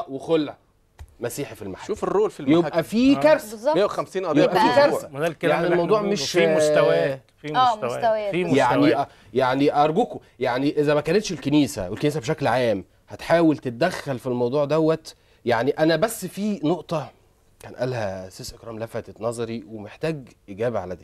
وخلع مسيحي في المحل شوف الرول في المحاكم يبقى في كارثه بالظبط 150 قضيه يبقى في يبقى- كارثه ما ده الكلام يعني اللي احنا الموضوع بنقوله. مش في مستويات في آه، مستويات مستويات. في يعني مستويات يعني ارجوكم يعني اذا ما كانتش الكنيسه والكنيسه بشكل عام هتحاول تتدخل في الموضوع دوت يعني انا بس في نقطه كان قالها سيس اكرام لفتت نظري ومحتاج اجابه على دي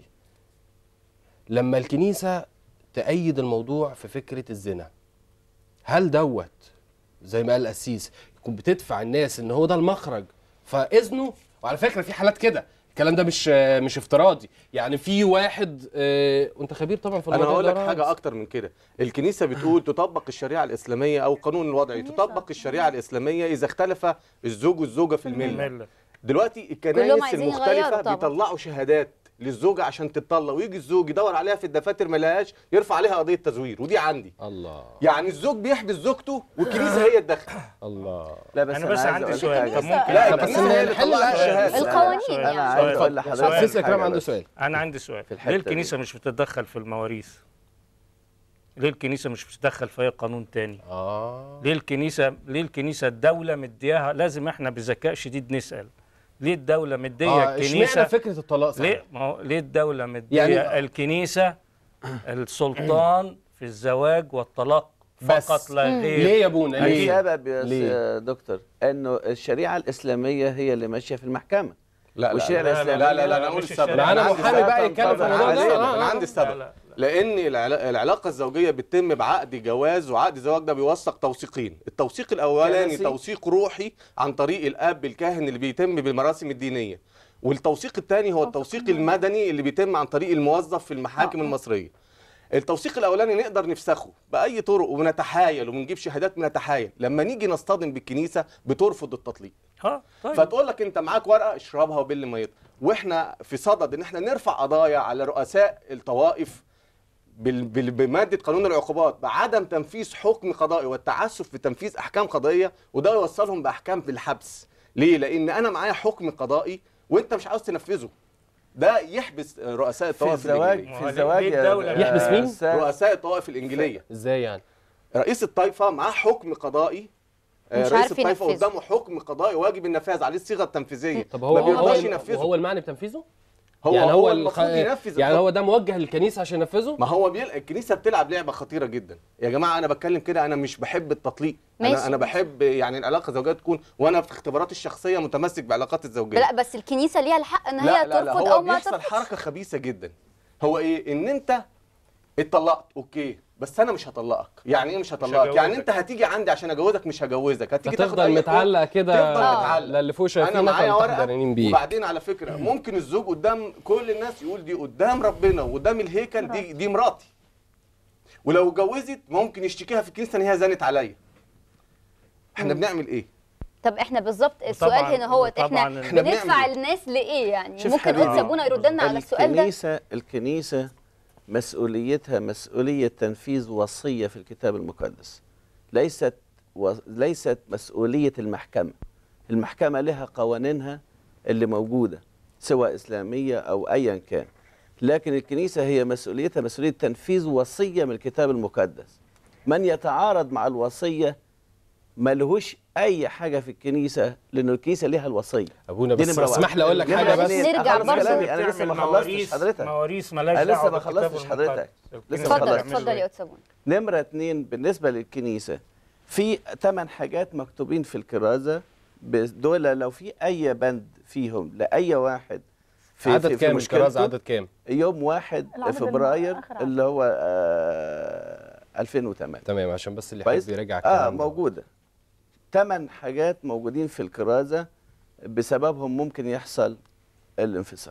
لما الكنيسه تأيد الموضوع في فكره الزنا هل دوت زي ما قال القسيس يكون بتدفع الناس ان هو ده المخرج فاذنه وعلى فكره في حالات كده الكلام ده مش مش افتراضي يعني في واحد آه، وانت خبير طبعا في انا الموضوع هقول ده لك يا حاجه ريس. اكتر من كده الكنيسه بتقول تطبق الشريعه الاسلاميه او القانون الوضعي تطبق الشريعه الاسلاميه اذا اختلف الزوج والزوجه في المله الملة. دلوقتي كلهم الكنائس عايزين المختلفه يغيروا طبعا. بيطلعوا شهادات للزوجه عشان تتطلق ويجي الزوج يدور عليها في الدفاتر ما لهاش يرفع عليها قضيه تزوير ودي عندي الله يعني الزوج بيحبس زوجته والكنيسه هي تدخل الله لا بس انا بس عايز عندي أقول سؤال حاجة. طب ممكن لا طب بس الكنيسه هي اللي نحل طلعت الشهادة. الشهاده القوانين سؤال. يعني انا عايز سؤال. اقول سؤال. لحضرتك سيس اكرام حاجة عنده بس. سؤال انا عندي سؤال في الحتة ليه دي. الكنيسه مش بتتدخل في المواريث ليه الكنيسه مش بتتدخل في اي قانون تاني اه ليه الكنيسه ليه الكنيسه الدوله مدياها لازم احنا بذكاء شديد نسال ليه الدوله مديه اه الكنيسه اشمعنى فكره الطلاق صحيح؟ ليه ما هو ليه الدوله مديه يعني- يعني الكنيسه السلطان في الزواج والطلاق بس. فقط لا غير ليه يا ابونا ليه السبب يا ليه؟ س- دكتور انه الشريعه الاسلاميه هي اللي ماشيه في المحكمه لا والشريعة لا لا الإسلامية- لا لا لا انا مش اقول الشريعة. السبب معانا أنا عندي محامي سبب. بقى يتكلم في طبعاً. الموضوع ده. أنا آه، عندي- انا آه. عندي السبب لا، لا، لان العلا- العلاقه الزوجيه بتتم بعقد جواز وعقد الزواج ده بيوثق توثيقين التوثيق الاولاني كنسي. توثيق روحي عن طريق الاب الكاهن اللي بيتم بالمراسم الدينيه والتوثيق الثاني هو التوثيق المدني اللي بيتم عن طريق الموظف في المحاكم المصريه التوثيق الاولاني نقدر نفسخه باي طرق ونتحايل ونجيب شهادات ونتحايل لما نيجي نصطدم بالكنيسه بترفض التطليق ها طيب فتقول لك انت معاك ورقه اشربها وبل ميتها واحنا في صدد ان احنا نرفع قضايا على رؤساء الطوائف بال- بال- بماده قانون العقوبات بعدم تنفيذ حكم قضائي والتعسف في تنفيذ احكام قضائيه وده يوصلهم باحكام بالحبس ليه لان انا معايا حكم قضائي وانت مش عاوز تنفذه ده يحبس رؤساء في الطوائف الزواج الانجيليه في ما هو الزواج ليه يا- الدولة يا يحبس مين؟ أستاذ، رؤساء الطوائف الانجيليه ازاي يعني رئيس الطائفه معاه حكم قضائي آه، مش رئيس عارف الطائفه ينفذه. قدامه حكم قضائي واجب النفاذ عليه الصيغه التنفيذيه طب هو ما هو بيرضاش هو, ينفذه هو المعني بتنفيذه هو يعني هو, الخ- المفروض ينفذ يعني الطب- هو ده موجه للكنيسه عشان ينفذه ما هو بيل... الكنيسه بتلعب لعبه خطيره جدا يا جماعه انا بتكلم كده انا مش بحب التطليق ماشي. انا انا بحب يعني العلاقه الزوجيه تكون وانا في اختباراتي الشخصيه متمسك بعلاقاتي الزوجيه لا بس الكنيسه ليها الحق ان هي لا لا, لا ترفض هو او ما بيحصل ترفض حركه خبيثه جدا هو ايه ان انت اتطلقت اوكي بس انا مش هطلقك يعني ايه مش هطلقك يعني هجوزك. انت هتيجي عندي عشان اجوزك مش هجوزك هتيجي تاخد هتفضل أي متعلق كده تفضل آه. متعلق لا اللي فوق انا شايفينك معايا ولا ورقه تحضرين بيه وبعدين على فكره ممكن الزوج قدام كل الناس يقول دي قدام ربنا وقدام الهيكل دي دي مراتي ولو اتجوزت ممكن يشتكيها في الكنيسه ان هي زنت عليا احنا بنعمل ايه طب احنا بالظبط السؤال وطبعاً- هنا هو احنا وطبعاً إحنا بندفع بنعمل الناس لايه يعني شوف ممكن حبيبي. قدس ابونا يرد لنا على السؤال ده الكنيسة الكنيسة مسؤوليتها مسؤولية تنفيذ وصية في الكتاب المقدس ليست و... ليست مسؤولية المحكمة المحكمة لها قوانينها اللي موجودة سواء إسلامية أو أيا كان لكن الكنيسة هي مسؤوليتها مسؤولية تنفيذ وصية من الكتاب المقدس من يتعارض مع الوصية ملهوش أي حاجة في الكنيسة لأن الكنيسة ليها الوصية ابونا دي بس نمرة اسمح واحد. لي اقول لك نمرة حاجه بس اتنين، نرجع أخلص برضه. كلامي أنا لسه ما بتعمل خلصتش مواريث- حضرتك مواريث مالهاش أنا لسه دعوة ما بالكتاب خلصتش المقدس. حضرتك. الكنيسة لسه ما اتفضل خلصتش. اتفضل يا قدس ابونا نمرة اتنين بالنسبة للكنيسة في ثمان حاجات مكتوبين في الكرازة بس دول لو في أي بند فيهم لأي واحد في عدد في- في كام مشكلته، الكرازه عدد كام يوم واحد العدد فبراير الم- آخر عدد. اللي هو آه 2008 تمام عشان بس اللي كويس؟ يحب يراجع اه الكلام ده. موجودة ثمان حاجات موجودين في الكرازة بسببهم ممكن يحصل الانفصال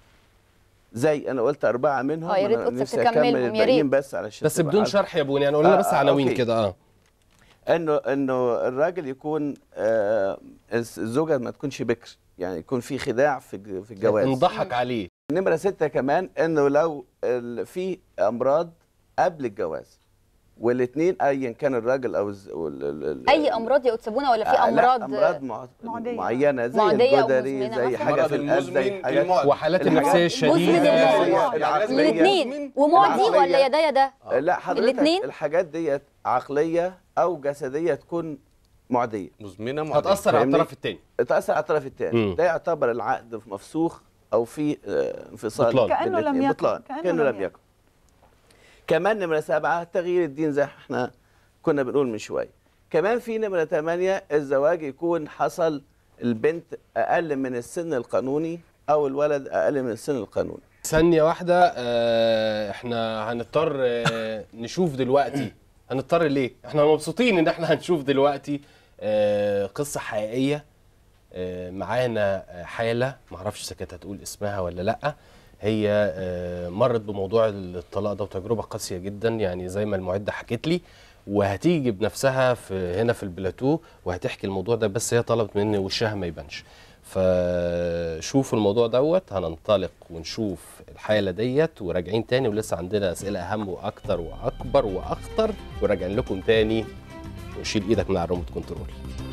زي انا قلت اربعه منهم آه، يا ريت أنا قدسك نفسي تكملهم، اكمل يا الباقيين ريت. بس علشان بس تبقى بدون عارف. شرح يا ابونا يعني قول لنا آه، بس آه، عناوين أوكي. كده اه انه انه الراجل يكون آه الزوجه ما تكونش بكر يعني يكون في خداع في الج- في الجواز نضحك عليه نمره ستة كمان انه لو ال- في امراض قبل الجواز والاثنين ايا كان الراجل او الز- وال- ال- ال- اي امراض يا قدس ابونا ولا في آه، لا، امراض امراض مع... معدية. معينه زي معدية أو الجدري مزمنة زي مثلاً؟ حاجه المرض في القلب زي المزمن حاجه المعدي وحالات الحاجات- النفسيه مزمن الشديده الموت. العقلية. الاثنين ومعدي العقلية. ولا يا ده يا ده لا حضرتك الاتنين؟ الحاجات ديت عقليه او جسديه تكون معديه مزمنه معدية. هتاثر على فاهمني؟ الطرف الثاني تاثر على الطرف الثاني مم. ده يعتبر العقد مفسوخ او في آه، انفصال بطلان. كأنه لم بالاتنين. يكن. بطلان كأنه كانه لم لم يكن كمان نمره سبعه تغيير الدين زي ما احنا كنا بنقول من شويه كمان في نمره ثمانيه الزواج يكون حصل البنت اقل من السن القانوني او الولد اقل من السن القانوني ثانية واحدة آه، احنا هنضطر آه، نشوف دلوقتي هنضطر ليه؟ احنا مبسوطين ان احنا هنشوف دلوقتي آه، قصة حقيقية آه، معانا آه، حالة معرفش اذا كانت هتقول اسمها ولا لأ هي آه، مرت بموضوع الطلاق ده وتجربة قاسية جدا يعني زي ما المعدة حكت لي وهتيجي بنفسها في هنا في البلاتو وهتحكي الموضوع ده بس هي طلبت مني وشها ما يبانش فشوفوا الموضوع دوت هننطلق ونشوف الحالة ديت وراجعين تاني ولسه عندنا أسئلة أهم وأكتر وأكبر وأخطر وراجعين لكم تاني وشيل إيدك من على الريموت كنترول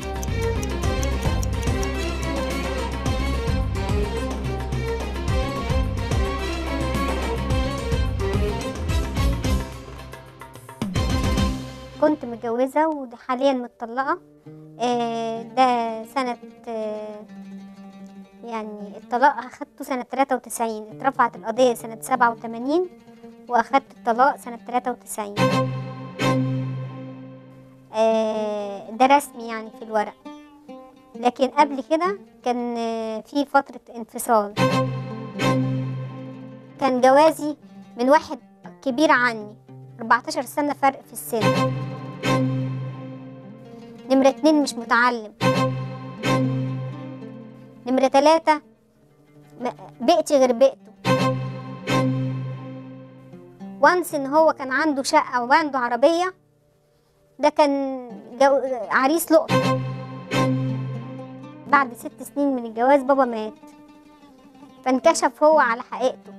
كنت متجوزة وحاليا متطلقة آه، ده سنة آه، يعني الطلاق أخدته سنة 93 اترفعت القضية سنة 87 وأخدت الطلاق سنة 93 آه، ده رسمي يعني في الورق لكن قبل كده كان آه، في فترة انفصال كان جوازي من واحد كبير عني 14 سنة فرق في السن نمرة اتنين مش متعلم نمرة تلاتة م- بيئتي غير بيئته وانس ان هو كان عنده شقة وعنده عربية ده كان جو... عريس لقطة بعد ست سنين من الجواز بابا مات فانكشف هو على حقيقته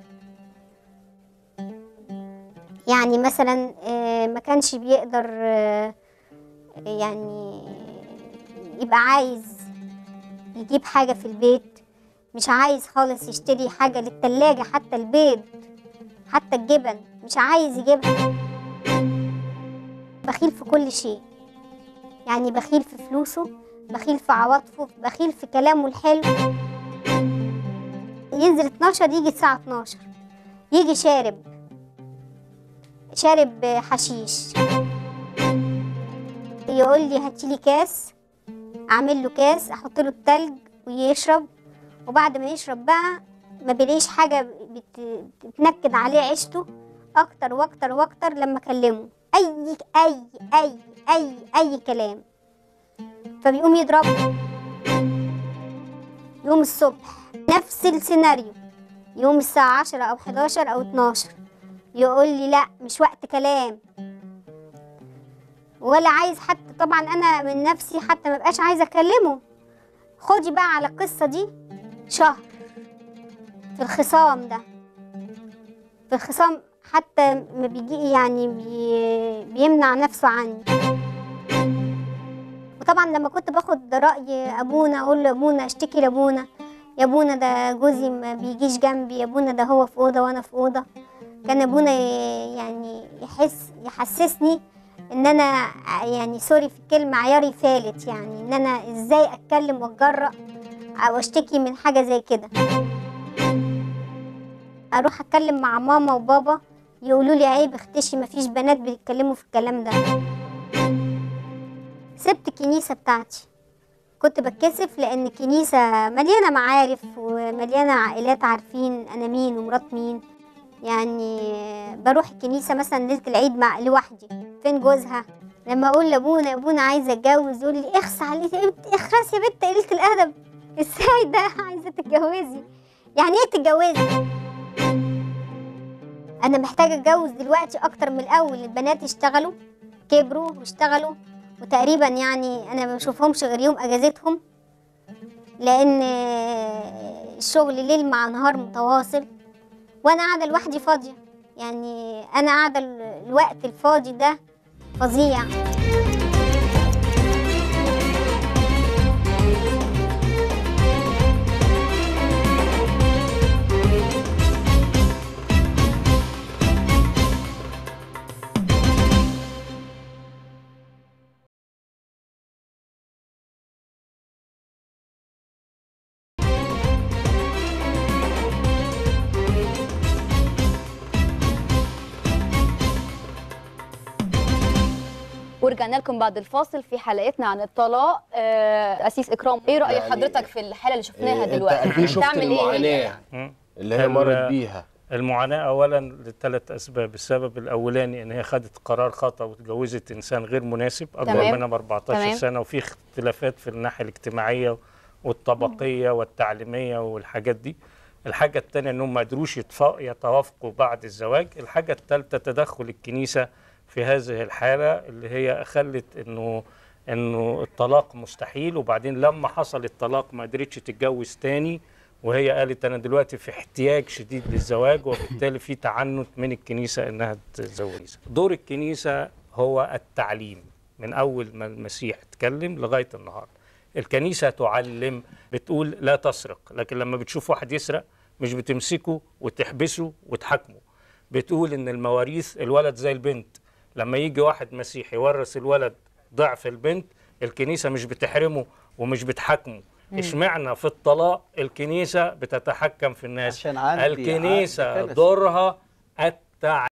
يعني مثلا آه، ما كانش بيقدر آه، يعني يبقى عايز يجيب حاجة في البيت مش عايز خالص يشتري حاجة للتلاجة حتى البيض حتى الجبن مش عايز يجيبها بخيل في كل شيء يعني بخيل في فلوسه بخيل في عواطفه بخيل في كلامه الحلو ينزل 12 يجي الساعة 12 يجي شارب شارب حشيش يقول لي هاتيلي كاس اعمل له كاس احط له التلج ويشرب وبعد ما يشرب بقى ما بيلاقيش حاجه بت- بتنكد عليه عيشته اكتر واكتر واكتر لما اكلمه اي اي اي اي اي كلام فبيقوم يضربه يوم الصبح نفس السيناريو يوم الساعة عشرة أو 11 أو 12 يقول لي لا مش وقت كلام ولا عايز حتى طبعا انا من نفسي حتى ما بقاش عايزه اكلمه خدي بقى على القصه دي شهر في الخصام ده في الخصام حتى ما بيجي يعني بي بيمنع نفسه عني وطبعا لما كنت باخد راي ابونا اقول لابونا اشتكي لابونا يا ابونا ده جوزي ما بيجيش جنبي يا ابونا ده هو في اوضه وانا في اوضه كان ابونا ي- يعني يحس يحسسني ان انا يعني سوري في الكلمه عياري فالت يعني ان انا ازاي اتكلم واتجرأ او اشتكي من حاجه زي كده اروح اتكلم مع ماما وبابا يقولوا لي عيب اختشي مفيش بنات بيتكلموا في الكلام ده سبت الكنيسه بتاعتي كنت بتكسف لان الكنيسه مليانه معارف ومليانه عائلات عارفين انا مين ومرات مين يعني بروح الكنيسه مثلا ليله العيد مع لوحدي فين جوزها لما اقول لابونا يا ابونا عايزه اتجوز يقول لي اخس عليك يا بنت اخرس يا بنت قليله الادب ازاي ده عايزه تتجوزي يعني ايه تتجوزي انا محتاجه اتجوز دلوقتي اكتر من الاول البنات اشتغلوا كبروا واشتغلوا وتقريبا يعني انا ما بشوفهمش غير يوم اجازتهم لان الشغل ليل مع نهار متواصل وانا قاعده لوحدي فاضيه يعني انا قاعده الوقت الفاضي ده فظيع ورجعنا لكم بعد الفاصل في حلقتنا عن الطلاق آه، أسيس إكرام إيه رأي يعني حضرتك في الحالة اللي شفناها إيه، دلوقتي انت اكيد شفت تعمل إيه هي؟ المعاناه مم. اللي هي ال- مرت بيها المعاناة أولا لثلاث أسباب السبب الأولاني إن هي خدت قرار خطأ واتجوزت إنسان غير مناسب أكبر تمام. منها ب 14 تمام. سنة وفي اختلافات في الناحية الاجتماعية والطبقية والتعليمية والحاجات دي الحاجة الثانية إنهم ما قدروش يتفا- يتوافقوا بعد الزواج الحاجة الثالثة تدخل الكنيسة في هذه الحالة اللي هي خلت إنه إنه الطلاق مستحيل وبعدين لما حصل الطلاق ما قدرتش تتجوز تاني وهي قالت انا دلوقتي في احتياج شديد للزواج وبالتالي في تعنت من الكنيسه انها تزوجها. دور الكنيسه هو التعليم من اول ما المسيح اتكلم لغايه النهارده. الكنيسه تعلم بتقول لا تسرق لكن لما بتشوف واحد يسرق مش بتمسكه وتحبسه وتحاكمه. بتقول ان المواريث الولد زي البنت لما يجي واحد مسيحي يورث الولد ضعف البنت الكنيسه مش بتحرمه ومش بتحاكمه اشمعنى في الطلاق الكنيسه بتتحكم في الناس عشان عندي الكنيسه عقد كنسي. دورها التعليم